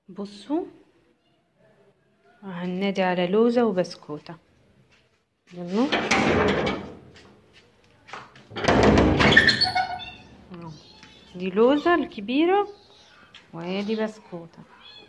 بصوا هننادي على لوزة وبسكوتة يلا أهو. دي لوزة الكبيرة وهي دي بسكوتة